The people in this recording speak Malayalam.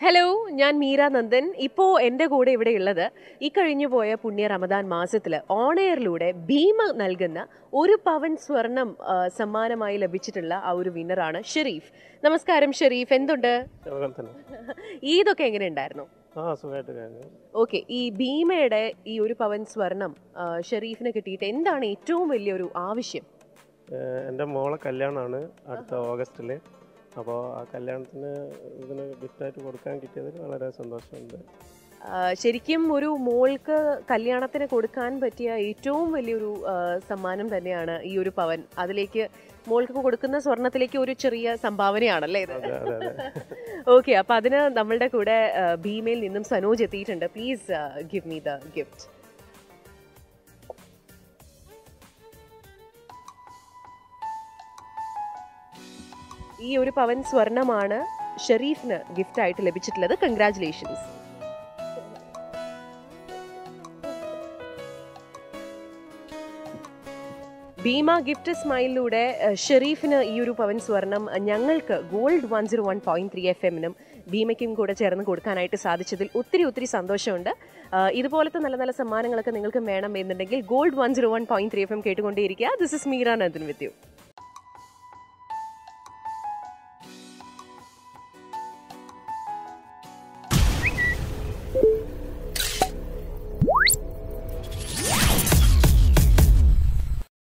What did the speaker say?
ഹലോ ഞാൻ മീര നന്ദൻ ഇപ്പോൾ എൻ്റെ കൂടെ ഇവിടെ ഉള്ളത് ഈ കഴിഞ്ഞു പോയ പുണ്യ റമദാൻ മാസത്തിൽ ഓണെയറിലൂടെ ഭീമ നൽകുന്ന ഒരു പവൻ സ്വർണം ആ, സമ്മാനമായി ലഭിച്ചിട്ടുള്ള ആ ഒരു വിന്നറാണ് ഷെരീഫ് നമസ്കാരം ഷെരീഫ് എന്തുണ്ട് സുഖം തന്നെ ഈദൊക്കെ എങ്ങനെ ഉണ്ടായിരുന്നു ആ സുഖമായിട്ട് കഴിഞ്ഞു ഓക്കെ ഈ ഭീമയുടെ ഈ ഒരു പവൻ സ്വർണം ആ, ഷെരീഫിന് കിട്ടിയിട്ട് എന്താണ് ഏറ്റവും വലിയൊരു ആവശ്യം ഏഹ് എൻ്റെ മോളെ കല്യാണമാണ് അടുത്ത ഓഗസ്റ്റിൽ അപ്പോൾ ആ കല്യാണത്തിന് ഇതിന് ഗിഫ്റ്റായിട്ട് കൊടുക്കാൻ കിട്ടിയതിൽ വളരെ സന്തോഷമുണ്ട് ആ, ശരിക്കും ഒരു മോൾക്ക് കല്യാണത്തിന് കൊടുക്കാൻ പറ്റിയ ഏറ്റവും വലിയൊരു ആ, സമ്മാനം തന്നെയാണ് ഈ ഒരു പവൻ അതിലേക്ക് മോൾക്ക് കൊടുക്കുന്ന സ്വർണത്തിലേക്ക് ഒരു ചെറിയ സംഭാവനയാണല്ലേ ഇത് അതെ അതെ അതെ ഓക്കെ അപ്പൊ അതിന് നമ്മളുടെ കൂടെ ആ, ഭീമയിൽ നിന്നും സനോജ് എത്തിയിട്ടുണ്ട് please give me the gift ഈ ഒരു പവൻ സ്വർണമാണ് ഷെരീഫിന് ഗിഫ്റ്റ് ആയിട്ട് ലഭിച്ചിട്ടുള്ളത് കൺഗ്രാറ്റുലേഷൻസ് ഭീമ ഗിഫ്റ്റ് സ്മൈലിലൂടെ അഹ്, ഷെരീഫിന് ഈ ഒരു പവൻ സ്വർണം അഹ്, ഞങ്ങൾക്ക് gold one zero one point three F എമ്മിനും ഭീമയ്ക്കും കൂടെ ചേർന്ന് കൊടുക്കാനായിട്ട് സാധിച്ചതിൽ ഒത്തിരി ഒത്തിരി സന്തോഷമുണ്ട് അഹ്, ഇതുപോലത്തെ നല്ല നല്ല സമ്മാനങ്ങളൊക്കെ നിങ്ങൾക്ക് വേണം എന്നുണ്ടെങ്കിൽ gold one zero one point three F M കേട്ടുകൊണ്ടേയിരിക്കുക this is Meera Nandan with U